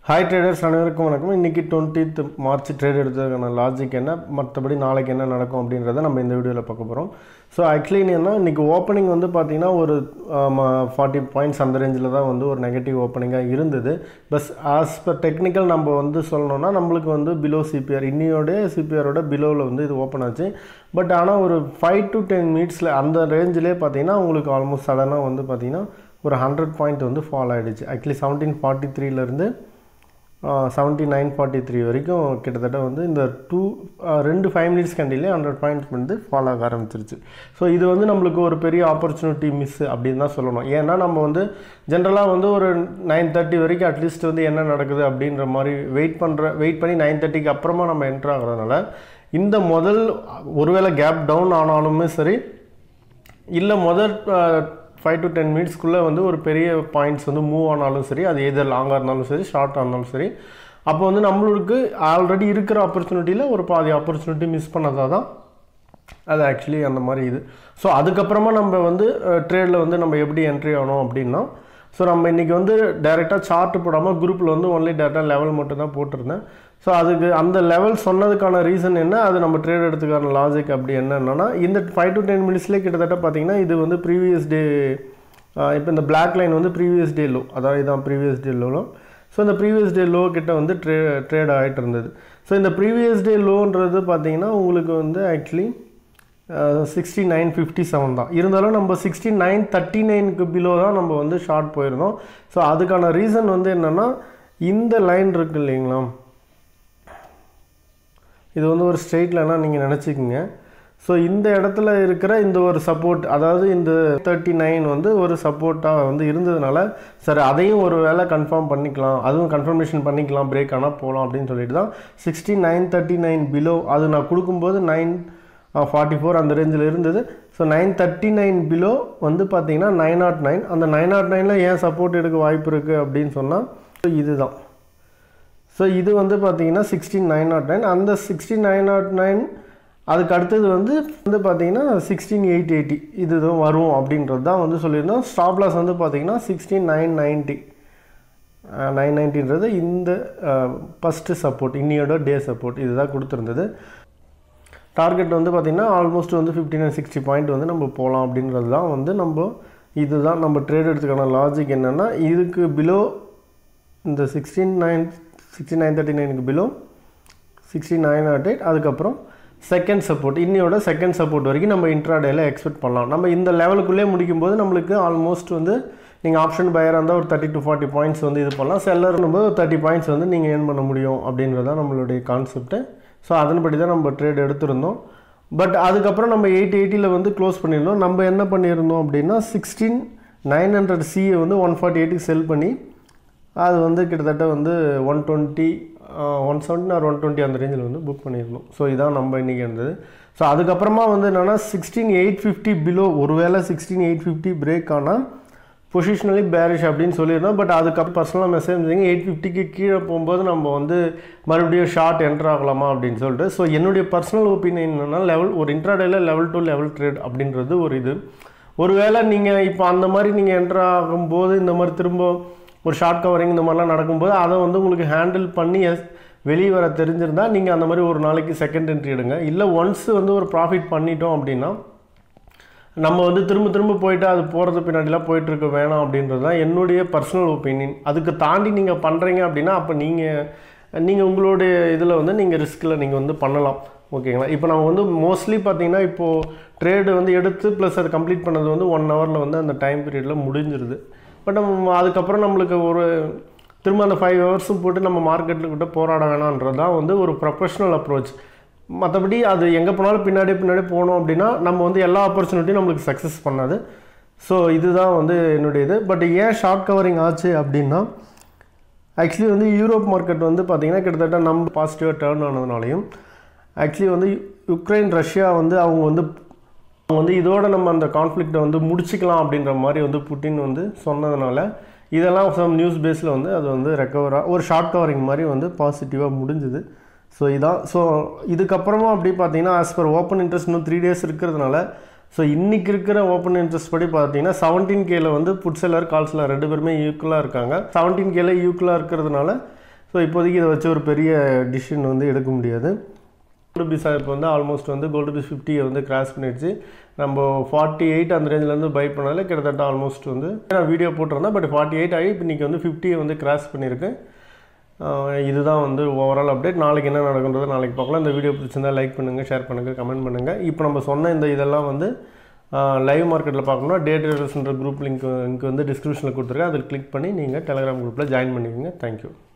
hi traders அனைவருக்கும் வணக்கம் இன்றைக்கி டுவெண்ட்டித் மார்ச் ட்ரேட் எடுத்ததுக்கான லாஜிக் என்ன மற்றபடி நாளைக்கு என்ன நடக்கும் அப்படின்றத நம்ம இந்த வீடியோவில் பார்க்க போகிறோம் ஸோ ஆக்சுவலி என்னன்னா இன்றைக்கி ஓப்பனிங் வந்து பார்த்திங்கன்னா ஒரு ஃபார்ட்டி பாயிண்ட்ஸ் அந்த ரேஞ்சில் தான் வந்து ஒரு நெகட்டிவ் ஓப்பனிங்காக இருந்தது பஸ் ஆஸ் பர் டெக்னிக்கல் நம்ம வந்து சொல்லணும்னா நம்மளுக்கு வந்து பிலோ சிபிஆர் இன்னியோட சிபிஆரோட பிலோவில் வந்து இது ஓப்பன் ஆச்சு பட் ஆனால் ஒரு ஃபைவ் டு டென் மினிட்ஸில் அந்த ரேஞ்சிலே பார்த்தீங்கன்னா உங்களுக்கு ஆல்மோஸ்ட் சடனாக வந்து பார்த்திங்கன்னா ஒரு ஹண்ட்ரட் பாயிண்ட் வந்து ஃபால் ஆகிடுச்சு ஆக்சுவலி செவன்டீன் ஃபார்ட்டி த்ரீலேருந்து செவன்ட்டி நைன் ஃபார்ட்டி த்ரீ வரைக்கும் கிட்டத்தட்ட வந்து இந்த டூ ரெண்டு ஃபைவ் மினிட்ஸ் கண்டிலே ஹண்ட்ரட் பாயிண்ட்ஸ் வந்து ஃபாலோ ஆக ஆரம்பிச்சிருச்சு ஸோ இது வந்து நம்மளுக்கு ஒரு பெரிய ஆப்பர்ச்சுனிட்டி மிஸ் அப்படின்னு தான் சொல்லணும் ஏன்னா நம்ம வந்து ஜென்ரலாக வந்து ஒரு நைன் தேர்ட்டி வரைக்கும் அட்லீஸ்ட் வந்து என்ன நடக்குது அப்படின்ற மாதிரி வெயிட் பண்ணுற வெயிட் பண்ணி நைன் தேர்ட்டிக்கு அப்புறமா நம்ம என்ட்ரு ஆகிறதுனால இந்த முதல் ஒருவேளை கேப் டவுன் ஆனாலுமே சரி இல்லை முதல் ஃபைவ் டு டென் மினிட்ஸ்க்குள்ளே வந்து ஒரு பெரிய பாயிண்ட்ஸ் வந்து மூவ் ஆனாலும் சரி அது எது லாங்காக இருந்தாலும் சரி ஷார்ட்டாக இருந்தாலும் சரி அப்போ வந்து நம்மளுக்கு ஆல்ரெடி இருக்கிற ஆப்பர்ச்சுனிட்டியில் ஒரு பாதி ஆப்பர்ச்சுனிட்டி மிஸ் பண்ணதாக தான் அது ஆக்சுவலி அந்த மாதிரி இது ஸோ அதுக்கப்புறமா நம்ம வந்து ட்ரேடில் வந்து நம்ம எப்படி என்ட்ரி ஆகணும் அப்படின்னா ஸோ நம்ம இன்றைக்கி வந்து டைரெக்டாக சார்ட் போடாமல் குரூப்பில் வந்து ஒன்லி டேரெக்டாக லெவல் மட்டும் தான் போட்டிருந்தேன் ஸோ அதுக்கு அந்த லெவல் சொன்னதுக்கான ரீசன் என்ன அது நம்ம ட்ரேட் எடுத்துக்கான லாஜிக் அப்படி என்னன்னா இந்த ஃபைவ் டு டென் மினிட்ஸ்லேயே கிட்டத்தட்ட பார்த்தீங்கன்னா இது வந்து ப்ரீவியஸ் டே இப்போ இந்த பிளாக் லைன் வந்து ப்ரீவியஸ் டே லோ அதாவது இதான் ப்ரீவியஸ் டே லோலும் ஸோ இந்த ப்ரீவியஸ் டே லோ கிட்ட வந்து ட்ரே ட்ரேட் ஆகிட்டு இருந்தது ஸோ இந்த ப்ரீவியஸ் டே லோன்றது பார்த்தீங்கன்னா உங்களுக்கு வந்து actually sixty nine fifty seven தான் இருந்தாலும் நம்ம சிக்ஸ்டி நைன் தேர்ட்டி நைனுக்கு பிலோ தான் நம்ம வந்து ஷார்ட் போயிருந்தோம் ஸோ அதுக்கான ரீசன் வந்து என்னென்னா இந்த லைன் இருக்கு இல்லைங்களா இது வந்து ஒரு ஸ்ட்ரெயிட் லைனாக நீங்கள் நினச்சிக்கோங்க ஸோ இந்த இடத்துல இருக்கிற இந்த ஒரு சப்போர்ட் அதாவது இந்த தேர்ட்டி நைன் வந்து ஒரு சப்போர்ட்டாக வந்து இருந்ததுனால சரி அதையும் ஒரு வேளை கன்ஃபார்ம் பண்ணிக்கலாம் அதுவும் கன்ஃபர்மேஷன் பண்ணிக்கலாம் பிரேக் ஆனால் போகலாம் அப்படின்னு சொல்லிட்டு தான் sixty nine thirty nine below அது நான் கொடுக்கும்போது நைன் ஃபார்ட்டி ஃபோர் அந்த ரேஞ்சில் இருந்தது so nine thirty nine below வந்து பார்த்தீங்கன்னா நைன் நாட் நைன் அந்த நைன் நாட் நைனில் ஏன் சப்போர்ட் எடுக்க வாய்ப்பு இருக்குது அப்படின்னு சொன்னால் இதுதான் ஸோ இது வந்து பார்த்தீங்கன்னா சிக்ஸ்டீன் நைன் நாட் நைன் அந்த சிக்ஸ்டீன் நைன் நாட் நைன் அதுக்கு அடுத்தது வந்து வந்து பார்த்தீங்கன்னா சிக்ஸ்டீன் எயிட் எயிட்டி இது தான் வரும் அப்படின்றது தான் வந்து சொல்லியிருந்தோம் ஸ்டாப் லாஸ் வந்து பார்த்தீங்கன்னா சிக்ஸ்டீன் நைன் நைன்ட்டி நைன் நைன்ட்டின்றது இந்த ஃபஸ்ட்டு சப்போர்ட் இன்னியோட டே சப்போர்ட் இதுதான் கொடுத்துருந்தது டார்கெட் வந்து பார்த்திங்கன்னா ஆல்மோஸ்ட் வந்து ஃபிஃப்டின் அண்ட் சிக்ஸ்டி பாயிண்ட் வந்து நம்ம போகலாம் அப்படின்றது தான் வந்து நம்ம இதுதான் நம்ம ட்ரேட் எடுத்துக்கான லாஜிக் என்னென்னா இதுக்கு பிலோ இந்த sixteen nine sixty nine thirty நைனுக்கு below sixty nine nought eight அதுக்கப்புறம் செகண்ட் சப்போர்ட் இன்னையோட செகண்ட் சப்போர்ட் வரைக்கும் நம்ம இன்ட்ராடேயில் எக்ஸ்பெக்ட் பண்ணலாம் நம்ம இந்த லெவலுக்குள்ளே முடிக்கும்போது நம்மளுக்கு ஆல்மோஸ்ட் வந்து நீங்கள் ஆப்ஷன் பயராக இருந்தால் ஒரு தேர்ட்டி டு ஃபார்ட்டி பாயிண்ட்ஸ் வந்து இது பண்ணலாம் செல்லர்னும் போது தேர்ட்டி பாயிண்ட்ஸ் வந்து நீங்கள் ஏர்ன் பண்ண முடியும் அப்படின்றது தான் நம்மளுடைய கான்செப்ட்டு ஸோ அதன்படி தான் நம்ம ட்ரேட் எடுத்திருந்தோம் பட் அதுக்கப்புறம் நம்ம எயிட் எயிட்டியில் வந்து க்ளோஸ் பண்ணியிருந்தோம் நம்ம என்ன பண்ணியிருந்தோம் அப்படின்னா சிக்ஸ்டீன் நைன் ஹண்ட்ரட் சியை வந்து ஒன் ஃபார்ட்டி எயிட்டுக்கு செல் பண்ணி அது வந்து கிட்டத்தட்ட வந்து one twenty one seventy or one twenty அந்த ரேஞ்சில் வந்து புக் பண்ணியிருந்தோம் ஸோ இதான் நம்ம இன்றைக்கி இருந்தது ஸோ அதுக்கப்புறமா வந்து என்னென்னா சிக்ஸ்டீன் எயிட் ஃபிஃப்டி பிலோ ஒருவேளை சிக்ஸ்டீன் எயிட் ஃபிஃப்டி பிரேக் ஆனால் பொசிஷனலி பேரிஷ் அப்படின்னு சொல்லியிருந்தோம் பட் அதுக்கப்புறம் பர்சனலாக மெசேஜ் இருந்தீங்க எயிட் ஃபிஃப்டிக்கு கீழே போகும்போது நம்ம வந்து மறுபடியும் ஷார்ட் என்டர் ஆகலாமா அப்படின்னு சொல்லிட்டு ஸோ என்னுடைய பர்சனல் ஒப்பீனியன் என்னென்னா லெவல் ஒரு இன்ட்ராடேல லெவல் டு லெவல் ட்ரேட் அப்படின்றது ஒரு இது ஒருவேளை நீங்கள் இப்போ அந்த மாதிரி நீங்கள் என்டர் ஆகும்போது இந்த மாதிரி திரும்ப ஒரு ஷார்ட் கவரிங் இந்த மாதிரிலாம் நடக்கும்போது அதை வந்து உங்களுக்கு ஹேண்டில் பண்ணி வெளியே வர தெரிஞ்சிருந்தால் நீங்கள் அந்த மாதிரி ஒரு நாளைக்கு செகண்ட் என்ட்ரி எடுங்க இல்லை ஒன்ஸ் வந்து ஒரு ப்ராஃபிட் பண்ணிட்டோம் அப்படின்னா நம்ம வந்து திரும்ப திரும்ப போயிட்டு அது போகிறது பின்னாடிலாம் போயிட்டுருக்க வேணாம் அப்படின்றது தான் என்னுடைய பர்சனல் ஒப்பீனியன் அதுக்கு தாண்டி நீங்கள் பண்ணுறீங்க அப்படின்னா அப்போ நீங்கள் நீங்கள் உங்களுடைய இதில் வந்து நீங்கள் ரிஸ்கில் நீங்கள் வந்து பண்ணலாம் ஓகேங்களா இப்போ நம்ம வந்து மோஸ்ட்லி பார்த்தீங்கன்னா இப்போது ட்ரேடு வந்து எடுத்து ப்ளஸ் அது கம்ப்ளீட் பண்ணது வந்து ஒன் ஹவரில் வந்து அந்த டைம் பீரியடில் முடிஞ்சிருது பட் நம்ம அதுக்கப்புறம் நம்மளுக்கு ஒரு திரும்ப அந்த ஃபைவ் ஹவர்ஸும் போட்டு நம்ம மார்க்கெட்டில் கிட்ட போராட வேணான்றது தான் வந்து ஒரு ப்ரொஃபஷ்னல் அப்ரோச் மற்றபடி அது எங்கே போனாலும் பின்னாடி பின்னாடி போனோம் அப்படின்னா நம்ம வந்து எல்லா ஆப்பர்ச்சுனிட்டியும் நம்மளுக்கு சக்ஸஸ் பண்ணாது ஸோ இதுதான் வந்து என்னுடைய இது பட் ஏன் ஷார்ட் கவரிங் ஆச்சு அப்படின்னா ஆக்சுவலி வந்து யூரோப் மார்க்கெட் வந்து பார்த்திங்கன்னா கிட்டத்தட்ட நம்ம பாசிட்டிவாக டேர்ன் ஆனதுனாலையும் ஆக்சுவலி வந்து யுக்ரைன் ரஷ்யா வந்து அவங்க வந்து அவங்க வந்து இதோட நம்ம அந்த கான்ஃப்ளிக்டை வந்து முடிச்சிக்கலாம் அப்படின்ற மாதிரி வந்து புட்டின் வந்து சொன்னதுனால இதெல்லாம் சம் நியூஸ் பேஸில் வந்து அது வந்து ரெக்கவராக ஒரு ஷார்ட் கவரிங் மாதிரி வந்து பாசிட்டிவாக முடிஞ்சுது ஸோ இதான் ஸோ இதுக்கப்புறமா அப்படி பார்த்தீங்கன்னா ஆஸ் பர் ஓப்பன் இன்ட்ரெஸ்ட் இன்னும் த்ரீ டேஸ் இருக்கிறதுனால ஸோ இன்றைக்கி இருக்கிற ஓப்பன் இன்ட்ரெஸ்ட் படி பார்த்தீங்கன்னா செவன்டீன் கேல வந்து புட் செல்லர் கால் செல்லர் ரெண்டு பேருமே ஈக்குவலாக இருக்காங்க செவன்டீன் கேல ஈக்குவலாக இருக்கிறதுனால ஸோ இப்போதைக்கு இதை வச்சு ஒரு பெரிய டிசிஷன் வந்து எடுக்க முடியாது கோல்டு பீஸா இப்போ வந்து ஆல்மோஸ்ட் வந்து கோல்டு பீஸ் ஃபிஃப்டியை வந்து கிராஸ் பண்ணிடுச்சு நம்ம ஃபார்ட்டி எயிட் அந்த ரேஞ்சிலேருந்து பை பண்ணாலே கிட்டத்தட்ட ஆல்மோஸ்ட் வந்து நான் வீடியோ போட்டிருந்தேன் பட் ஃபார்ட்டி எயிட் ஆகி இப்போ இன்றைக்கி வந்து ஃபிஃப்டியை வந்து கிராஸ் பண்ணியிருக்கேன் ஆஹ் இதுதான் வந்து ஓவரால் அப்டேட் நாளைக்கு என்ன நடக்குன்றதை நாளைக்கு பார்க்கலாம் இந்த வீடியோ பிடிச்சிருந்தா லைக் பண்ணுங்கள் ஷேர் பண்ணுங்கள் கமெண்ட் பண்ணுங்கள் இப்போ நம்ம சொன்ன இந்த இதெல்லாம் வந்து லைவ் மார்க்கெட்டில் பார்க்கணும்னா டே ட்ரேடர்ஸ்ன்ற குரூப் லிங்க் லிங்க் வந்து டிஸ்கிரிப்ஷனில் கொடுத்துருக்கேன் அதில் கிளிக் பண்ணி நீங்கள் டெலிகிராம் குரூப்பில் ஜாயின் பண்ணிக்கோங்க தேங்க்யூ